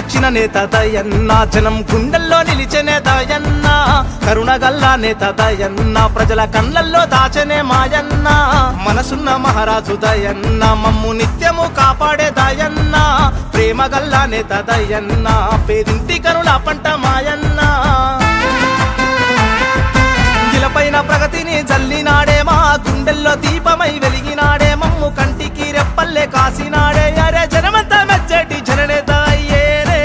మెచ్చిన నేత దయన్న జనం గుండెల్లో నిలిచెనే దయన్న కరుణగల్లా నేత దయన్న ప్రజల కళ్ళల్లో దాచనే మాయన్న మనసున్న మహారాజు దయన్న మమ్ము నిత్యము కాపాడే దయన్న ప్రేమగల్లా నేత దయన్న పేదింటి కనుల పంట మాయన్న గిలపైన ప్రగతిని జల్లినాడే మా గుండెల్లో దీపమై వెలిగినాడే మమ్ము కంటికి రెప్పల్లే కాసినాడే అరే జనమంతా మెచ్చటి జననేత అయ్యేరే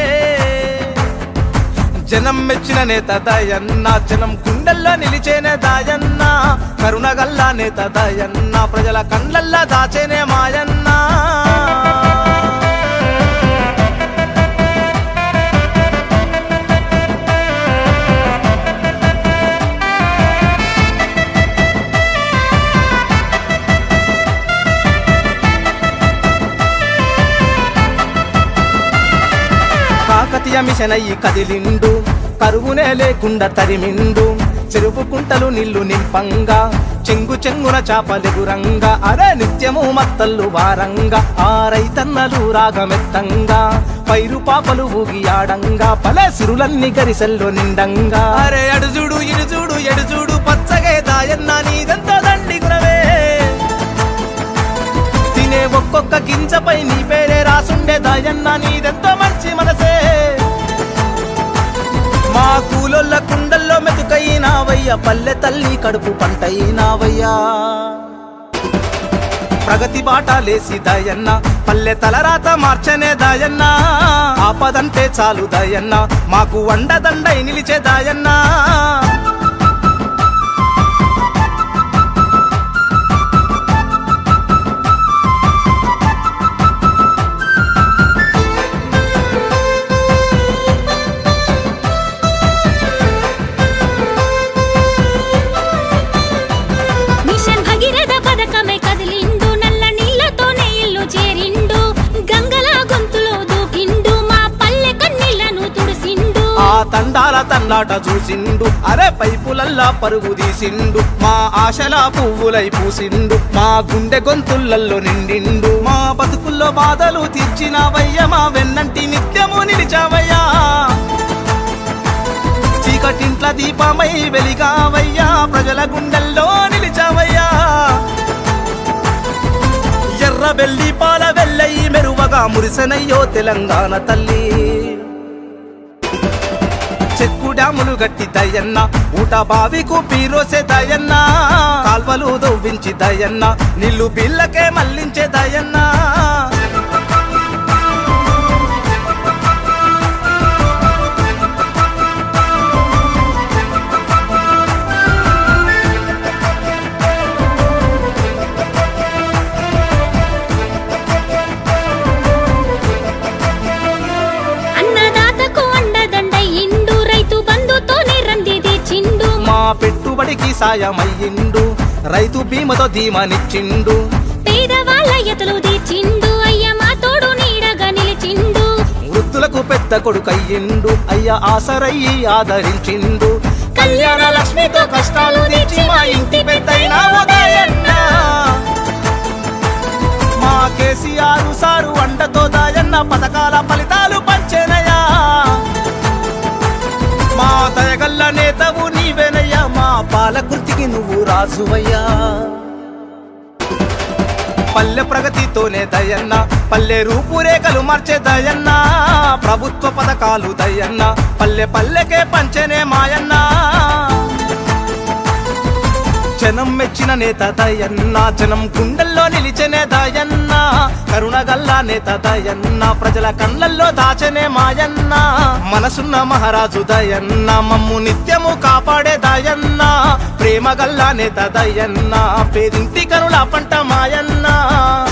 జనం మెచ్చిన నేత దయన్న జనం గుండెల్లో నిలిచేనే దాయన్న కరుణగల్లా నేత దయన్న ప్రజల కళ్ళల్లా దాచేనే మాయన్న కాకతీయ మిషన్ అయ్యి కదిలిండు కరువునే లేకుండా తరిమిండు చెరుపు కుంటలు నీళ్లు నింపంగా చెంగు చెంగున చాపలెగురంగా అరే నిత్యము మత్తల్లు వారంగా ఆ రైతన్నలు రాగమెత్తంగా పైరు పాపలు ఊగి ఆడంగా పలే సిరులన్నీ గరిసెల్లో నిండంగా అరే అడుజుడు ఇడుజుడు ఎడుజుడు పచ్చగే దాయన్న నీదెంత దండి గురవే తినే ఒక్కొక్క గింజపై నీ పేరే రాసుండే దాయన్న నీదెంతో మంచి మనసే మా కూలొల్ల కుండల్లో మెతుకైనావయ్యా పల్లె తల్లి కడుపు పంటైనావయ్యా ప్రగతి బాట లేసి దయన్న పల్లె తలరాత మార్చనే దయన్న ఆపదంటే చాలు దయన్న మాకు వండదండై నిలిచే దాయన్న మిషన్ భగీరథ పథకమే కదిలిండు నల్ల నీళ్లతోనే ఇల్లు చేరిండు గంగల గొంతులో దూకిండు మా పల్లె కన్నీళ్లను తుడిసిండు ఆ తండాల తన్నాట చూసిండు అరే పైపులల్లా పరుగు తీసిండు మా ఆశల పువ్వులై పూసిండు మా గుండె గొంతులల్లో నిండిండు మా బతుకుల్లో బాధలు తీర్చినావయ్య మా వెన్నంటి నిత్యము నిలిచావయ్యా చీకటింట్ల దీపమై వెలిగావయ్యా ప్రజల గుండెల్లో నిలిచావయ్యా ఎర్ర బెల్లి పాల వెల్లై మెరువగా మురిసెనయ్యో తెలంగాణ తల్లి చెక్కు డ్యాములు గట్టి దయన్న ఊట బావికు పీరోసే దయన్న కాల్వలు దవ్వించి దయన్న నీళ్లు బిల్లకే మళ్లించే దయన్న అన్నదాతకు అండదండ ఇండు రైతు బంధుతోనే రంది తీర్చిండు మా పెట్టుబడికి సాయమయ్యిండు రైతు బీమతో ధీమానిచ్చిండు పేదవాళ్ళ ఎతలు తీర్చిండు అయ్య మా తోడు నీడగా నిలిచిండు వృద్ధులకు పెద్ద కొడుకయ్యిండు అయ్య ఆసరయ్యి ఆదరించిండు కళ్యాణ లక్ష్మితో కష్టాలు తీర్చి మా ఇంటి పెద్దయినా ఉదయన్న మా కేసీఆర్ సారు వంటతో దాయన్న పథకాల ఫలితాలు పంచేనయ్యా మా దయగల్ల నేతవు నీవేనయ్యా మా పాలకృతికి నువ్వు రాజువయ్యా పల్లె ప్రగతితోనే దయన్న పల్లె రూపురేఖలు మార్చే దయన్న ప్రభుత్వ పథకాలు దయన్న పల్లె పల్లెకే పంచనే మాయన్న జనం మెచ్చిన నేత దయన్న జనం గుండెల్లో నిలిచెనే దయన్న కరుణగల్లా నేత దయన్న ప్రజల కళ్ళల్లో దాచనే మాయన్న మనసున్న మహారాజు దయన్న మమ్ము నిత్యము కాపాడే దయన్న ప్రేమగల్లా నేత దయన్న పేదింటి కనుల పంట మాయన్న